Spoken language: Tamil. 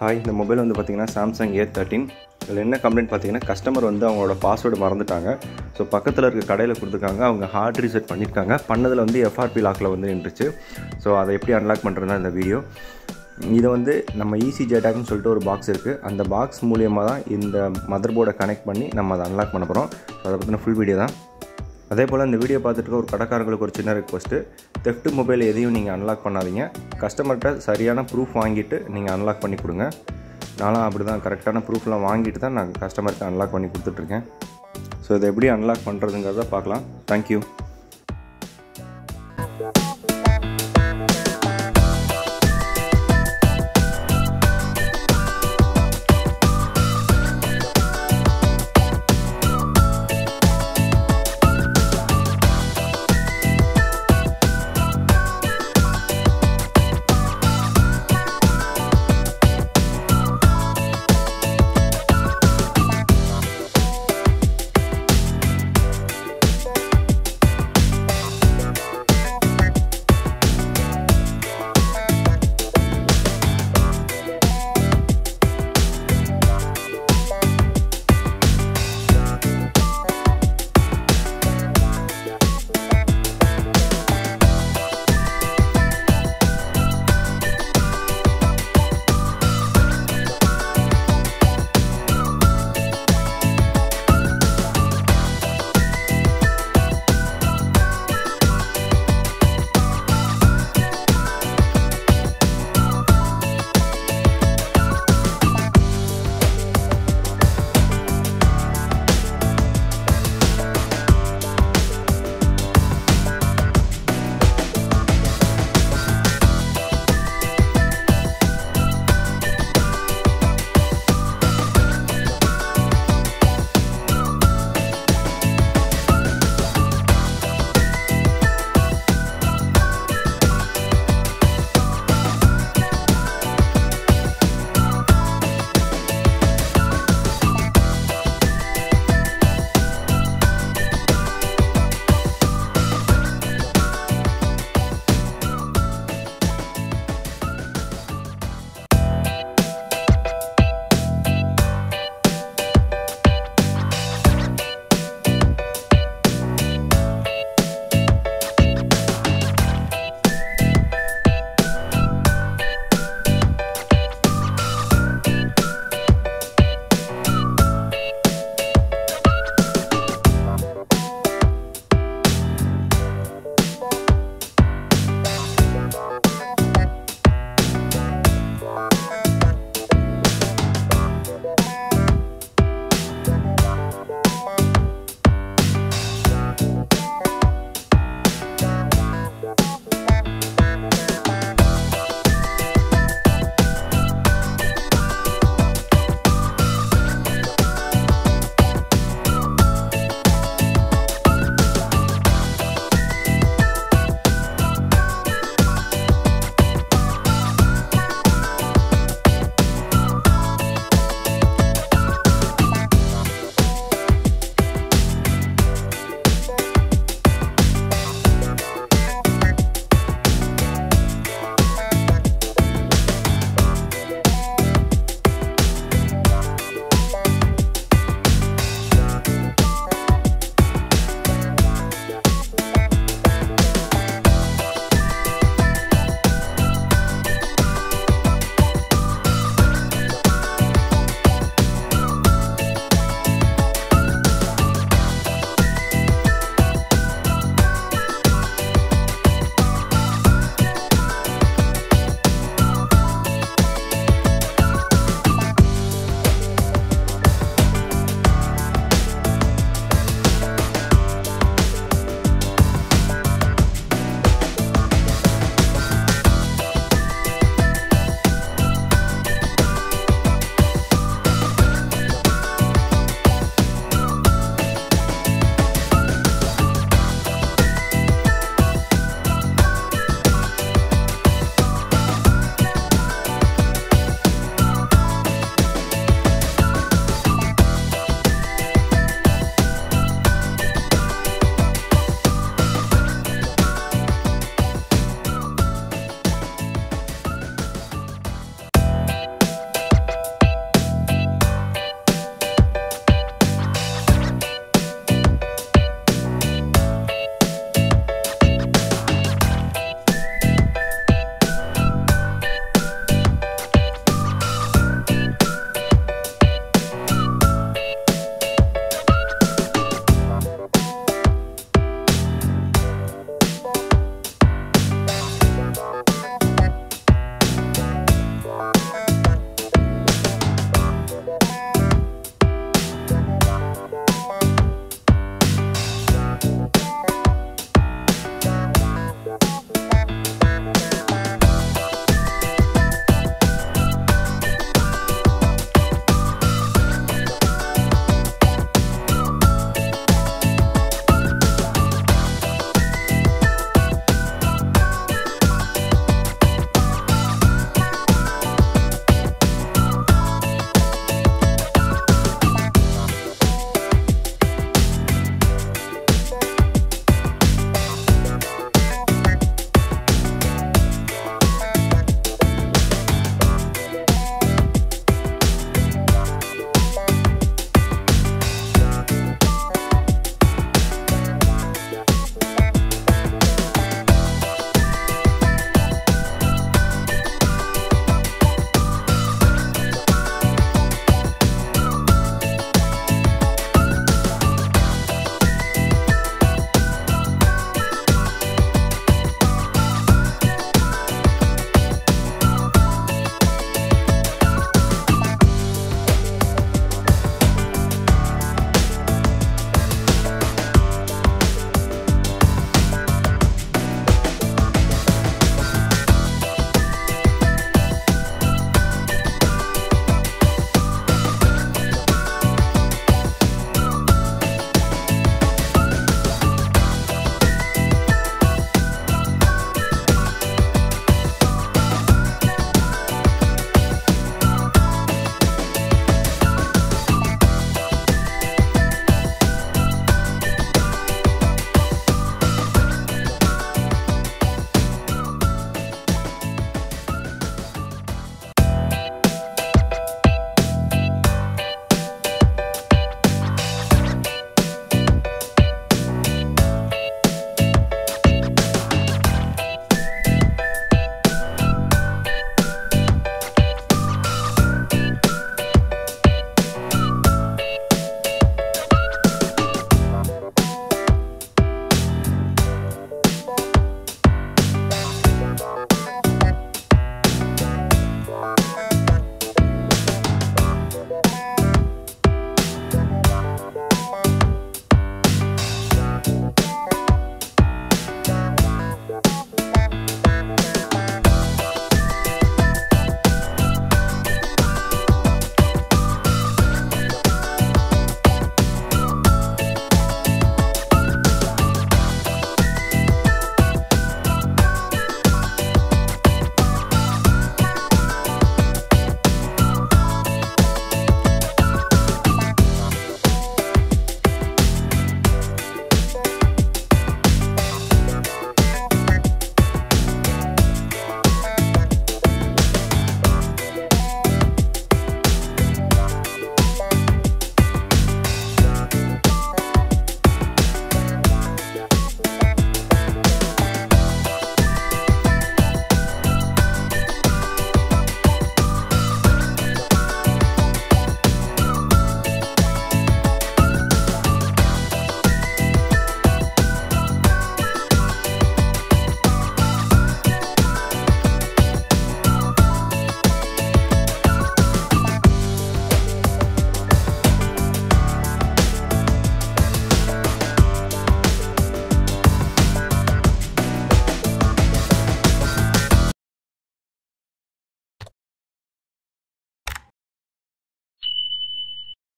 ஹாய் இந்த மொபைல் வந்து பார்த்தீங்கன்னா சாம்சங் ஏ தேர்ட்டின் இதில் என்ன கம்ப்ளைண்ட் பார்த்தீங்கன்னா கஸ்டமர் வந்து அவங்களோட பாஸ்வேர்டு மறந்துட்டாங்க ஸோ பக்கத்தில் இருக்க கடையில் கொடுத்துருக்காங்க அவங்க ஹார்ட் ரீசெட் பண்ணியிருக்காங்க பண்ணதில் வந்து எஃப்ஆர்பி லாக்கில் வந்து நின்றுச்சு ஸோ அதை எப்படி அன்லாக் பண்ணுறது தான் இந்த வீடியோ இதை வந்து நம்ம ஈஸி ஜேட்டாக்னு சொல்லிட்டு ஒரு பாக்ஸ் இருக்குது அந்த பாக்ஸ் மூலியமாக தான் இந்த மதர் போர்டை கனெக்ட் பண்ணி நம்ம அதை அன்லாக் பண்ண போகிறோம் ஸோ அதை பற்றின ஃபுல் வீடியோ தான் அதே போல் இந்த வீடியோ பார்த்துட்டு இருக்க ஒரு கடைக்காரங்களுக்கு ஒரு சின்ன ரெக்வஸ்ட்டு தெஃப்ட் மொபைல் எதையும் நீங்கள் அன்லாக் பண்ணாதீங்க கஸ்டமர்கிட்ட சரியான ப்ரூஃப் வாங்கிட்டு நீங்கள் அன்லாக் பண்ணி கொடுங்க நானும் அப்படி தான் கரெக்டான ப்ரூஃப்லாம் வாங்கிட்டு தான் நான் கஸ்டமருக்கு அன்லாக் பண்ணி கொடுத்துட்ருக்கேன் ஸோ இதை எப்படி அன்லாக் பண்ணுறதுங்கிறத பார்க்கலாம் தேங்க்யூ